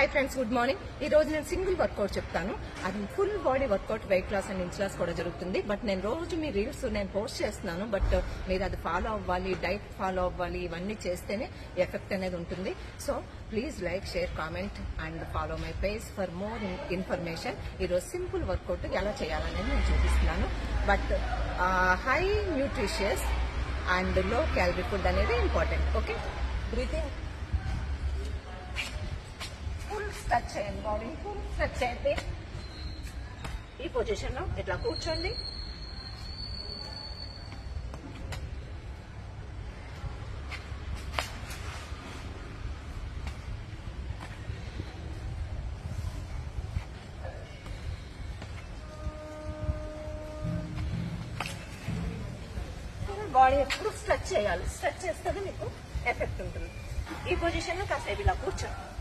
hi friends good morning ఈ రోజు నేను సింగిల్ వర్కౌట్ చెప్తాను అది full body workout weight loss and inch loss కూడా జరుగుతుంది బట్ నేను రోజు మీ రీల్స్ నేను పోస్ట్ చేస్తున్నాను బట్ మీరు అది ఫాలో అవ్వాలి డైట్ ఫాలో అవ్వాలి ఇవన్నీ చేస్తేనే ఎఫెక్ట్ అనేది ఉంటుంది so please like share comment and follow my page for more information ఈరోజు సింపుల్ వర్కౌట్ ఎలా చేయాలనేది నేను చూపిస్తున్నాను but high nutritious and low calorie food అనేది important okay breathing full stretch చేయండి బాడీ ఫుల్ స్ట్రెచ్ చేయండి ఈ పొజిషన్ లో ఇట్లా కూర్చోండి బాడీ ఎప్పుడు స్ట్రెచ్ చేయాలి స్ట్రెచ్ చేస్తే మీకు ఎఫెక్ట్ ఉంటుంది ఈ పొజిషన్ లో కాసేపు ఇలా కూర్చోండి